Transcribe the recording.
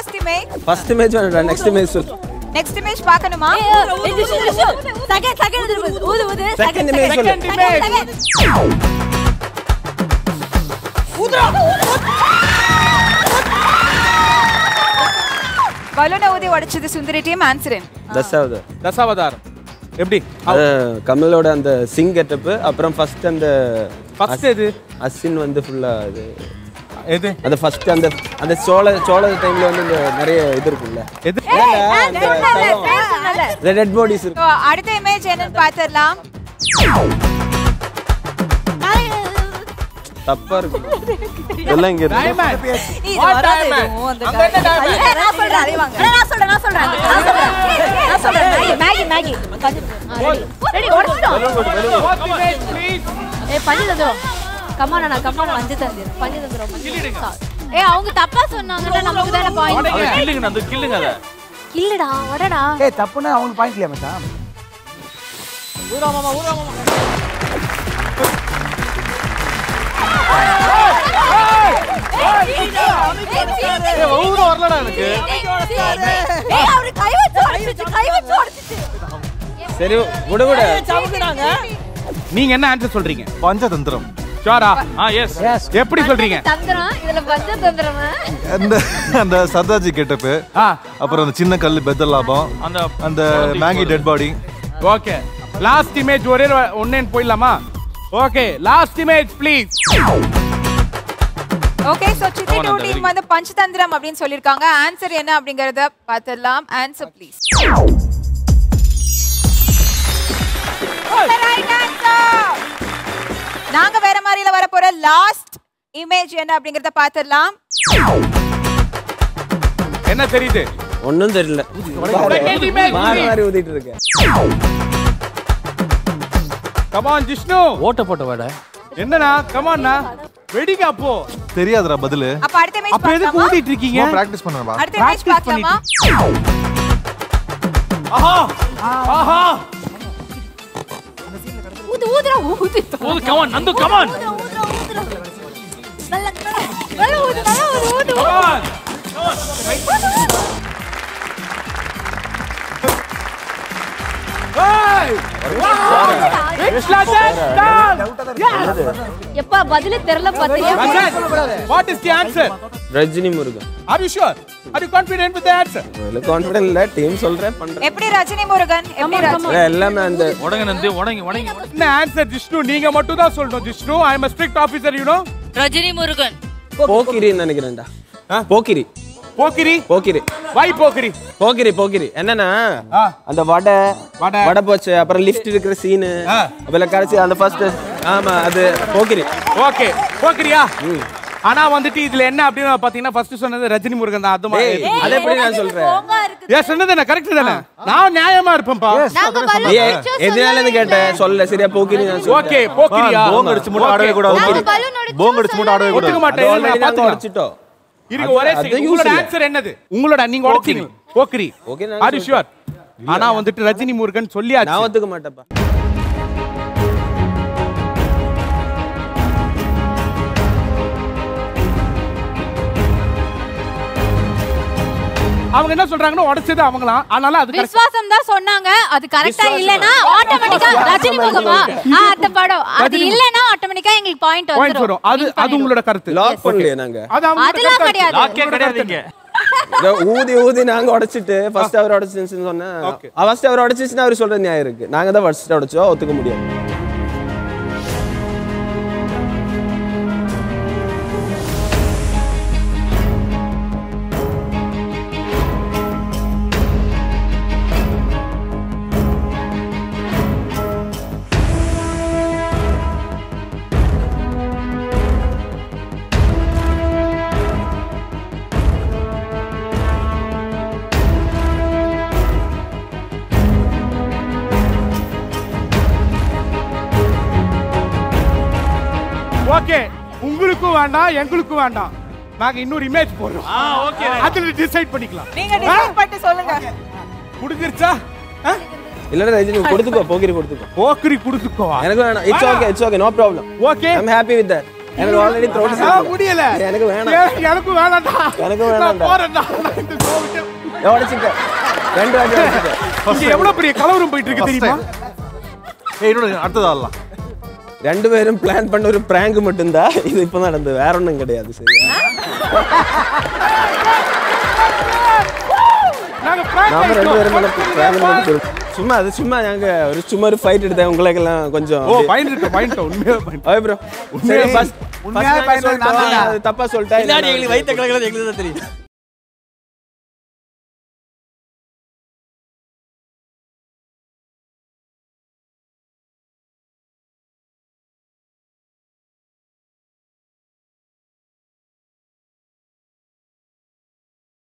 Last image first match வேண்டாம் next match சொல்லு next image பார்க்கணுமா செகண்ட் செகண்ட் ஊது ஊது செகண்ட் மேட்ச் சொல்லு பலூனை ஊதி உடைச்சது சுந்தரி டீம் ஆன்சர் தசாவது தசாவதாரம் எப்படி அது கமலோட அந்த சிங் கெட்டப் அப்புறம் ஃபர்ஸ்ட் அந்த ஃபர்ஸ்ட் எது அசின் வந்து ஃபுல்லா இது எது அந்த ஃபர்ஸ்ட் அந்த அந்த சோழ சோழ டைம்ல வந்து இந்த நிறைய இது இருக்குல்ல எது இந்த டெட் பாடிஸ் இருக்கு So, அடுத்த இமேஜ் என்னன்னு பார்த்துடலாம் தப்பா இருக்கு எல்லாம் இங்க இருக்கு Diamond. இது What வராது diamond? எதுவும் அந்த அங்க என்ன diamond? ஏய், நான் சொல்றேன் அதே வாங்க நான் சொல்றேன் நான் சொல்றேன் நான் சொல்றேன் நான் சொல்றேன் மேகி மேகி ரெடி ஓடிட்டோம் What image, please? ஏய் பஞ்சு தந்துரும் கம்மானா நான் கம்மானா பஞ்சு தந்துரும் பஞ்சு தந்துரும் ஏய் அவங்க தப்பா சொன்னாங்கன்னா நமக்கு தான பாயிண்ட் அதை கில்லுங்க அந்த கில்லுங்க அதை இல்லடா வடடா ஏய் தப்புன்னா அவங்களுக்கு பாயிண்ட் இல்லையா மச்சான் ஏய், ஊரு வரலடா எனக்கு ஏய் அவரு கை வச்சு உடைச்சிச்சு கை வச்சு உடைச்சிச்சு சரி விடு விடு நீங்க என்ன ஆன்சர் சொல்றீங்க பஞ்சதந்திரம் ஷோரா ஆ எஸ் எப்படி சொல்றீங்க தந்திரம் இதுல பஞ்ச தந்திரம் அந்த அந்த சர்தார்ஜி கெட்டப்பு ஆ அப்புறம் அந்த சின்ன கல் பெத்தல் லாபம் அந்த அந்த Maggi dead body okay last image ஒரே ஒன்னேன்னு போயிடலாமா okay last image please okay so சித்தி Oh, to Nanda, team very வந்து பஞ்சதந்திரம் அப்படின்னு சொல்லிருக்காங்க ஆன்சர் என்ன அப்படிங்கறத பார்த்துடலாம் ஆன்சர் ப்ளீஸ் ரைட் ஆன்சர் நாங்க வேற மாதிரில வர போற லாஸ்ட் இமேஜ் என்ன அப்படிங்கறத பார்த்துடலாம் என்ன தெரியுது ஒண்ணும் தெரியல Second image, மாறி please. மாறி ஊதிட்டு இருக்கேன் கமான் ஜிஷ்ணு ஓட்ட போட்ட வாடா என்னண்ணா கமான்ண்ணா வெடிங்க அப்போ தெரியாதுடா பதிலு அப்ப அடுத்த இமேஜ் அப்ப எதுக்கு பார்க்கலாமா ஊதிட்டு இருக்கீங்க பிராக்டிஸ் பண்ணுவா அடுத்த இமேஜ் Practice பார்க்கலாமா ஆஹா ஆஹா ஊது ஊதுடா ஊது ஓ கமான் நந்து கமான் ஊதுடா ஊதுடா நல்ல நல்ல ஊது நல்ல ஊது ஊது come on It's like that. Done. எப்பா பதில தெரியல பாத்தியா Rajan, what is the answer? Rajini Murugan Are you sure? Are you confident with the answer? Confident இல்ல டீம் சொல்றேன் பண்றேன் எப்படி ரஜினி முருகன் எப்படி ரஜினி இல்ல, எல்லாமே அந்த உடங்க நந்து உடங்கி உடங்கி உடங்கி. என்ன ஆன்சர் ஜிஷ்ணு நீங்க மட்டும் தான் சொல்லணும் Jishnu I am a strict officer you know Rajini Murugan போக்கிரின்னு நினைக்கிறேன்டா போக்கிரி போக்கிரி போக்கிரி வை போக்கிரி போக்கிரி போக்கிரி என்னன்னா ஆ. அந்த வடை வடை. வடை போச்சு அப்புறம் லிஃப்ட் இருக்கிற சீனு ஆ. அப்புறம் கடைசி அந்த ஃபர்ஸ்ட் ஆமா அது போக்கிரி ஓகே போக்கிரியா ஆனா வந்துட்டு இதுல என்ன அப்படின்னு பாத்தீங்கன்னா ஃபர்ஸ்ட் சொன்னது ரஜினி முருகன் தான் அது ஏய், மாதிரி அது எப்படி நான் சொல்றேன் ஏன் சொன்னது என்ன கரெக்ட் தானே நான் நியாயமா இருப்பேன்ப்பா நாங்க நீ எதனால இருந்து கேட்டேன் சொல்ல சரியா போக்கிரி நான் சொல்றேன் ஓகே போக்கிரியா போங்க அடிச்சு மட்டும் ஆடவே கூடாது நாங்க balloon அடிச்சு போங்க அடிச்சு மட்டும் ஆடவே ஒத்துக்க கூடாது மாட்டேன் அது இருங்க, already நான் நாங்க பாத்துக்கிறேன். உடைச்சிட்டோம் இருங்க ஒரே அது- second. அது உங்களோட use இல்ல. ஆன்சர் என்னது உங்களோட நீங்க உடைச்சீங்க போக்கிரி Okay, நான் ஆர் யூ ஷூர் ஆனா வந்துட்டு ரஜினி முருகன் நான் சொல்லியாச்சு ஒத்துக்க மாட்டேன்ப்பா அவங்க என்ன சொல்றாங்கன்னா உடைச்சது அவங்களாம் ஆனாலும் அது correct. விஸ்வாசம் தான் சொன்னாங்க அது கரெக்டா இல்லனா ஆட்டோமேட்டிக்கா ரஜினி முகமா ஆ அந்த படம் அது இல்லனா ஆட்டோமேட்டிக்கா எங்களுக்கு பாயிண்ட் பாயிண்ட் வந்துரும் வரும் அது அது உங்களோட கருத்து லாக் பண்ணலையே நாங்க அது அவங்களோட அதெல்லாம் கருத்து. கிடையாது. லாக்கே கிடையாது இங்க இதோ ஊதி ஊதி நாங்க உடைச்சிட்டு ஃபர்ஸ்ட் அவர் உடைச்சிச்சுன்னு சொன்னா Okay. ஃபர்ஸ்ட் அவர் உடைச்சிச்சுன்னா அவர் சொல்ற நியாயம் இருக்கு நாங்க தான் ஃபர்ஸ்ட் உடைச்சோம் ஒத்துக்க முடியாது ஓகே உங்களுக்கும் வேண்டாம் எங்களுக்கும் வேண்டாம் நாங்க இன்னொரு இமேஜ் போடுறோம் ஆ ஓகே அதுல டிசைட் பண்ணிக்கலாம் நீங்க டிசைட் பண்ணிட்டு சொல்லுங்க முடிஞ்சிருச்சா ஆ? இல்ல ரஜினி கொடுத்துக்கோ போக்கிரி கொடுத்துக்கோ போக்கிரி குடுத்துக்கோவா எனக்கு வேணாம் it's okay it's okay no problem okay I am happy with that எனக்கு ஆல்ரெடி த்ரோட் என்னால முடியல எனக்கு வேணாம் ஏ, எனக்கும் வேணாம்டா எனக்கும் நான் வேணாம்டா. போறேன்டா நான் இந்த show விட்டு. உடச்சிட்டேன் ரெண்டு வாட்டி உடச்சிட்டேன் இங்க எவ்வளவு பெரிய கலவரம் போயிட்டு இருக்கு தெரியுமா ஏய் இன்னொரு அடுத்தது ஆடலாம் ரெண்டு பேரும் பிளான் பண்ண ஒரு பிராங்க் மட்டும்தான் இது இப்போ நடந்தது வேற ஒன்றும் கிடையாது சரியா நாங்க prank நாம ரெண்டு பேரும் மேல ஆயிட்டோம். prank பண்ணிட்டு சும்மா அது சும்மா நாங்க ஒரு சும்மா ஒரு ஃபைட் எடுத்தேன் உங்களுக்கெல்லாம் கொஞ்சம் ஓ பயந்துட்டோம் பயந்துட்டோம் உண்மையா பயந்துட்டோம் ஓய் ப்ரோ சரி ஃபர்ஸ்ட் உண்மையாவே பயந்தது நான் தான்டா. தப்பா சொல்லிட்டா பின்னாடி எங்களுக்கு வைத்த கலக்கிறது எங்களுக்கு தான் தெரியும்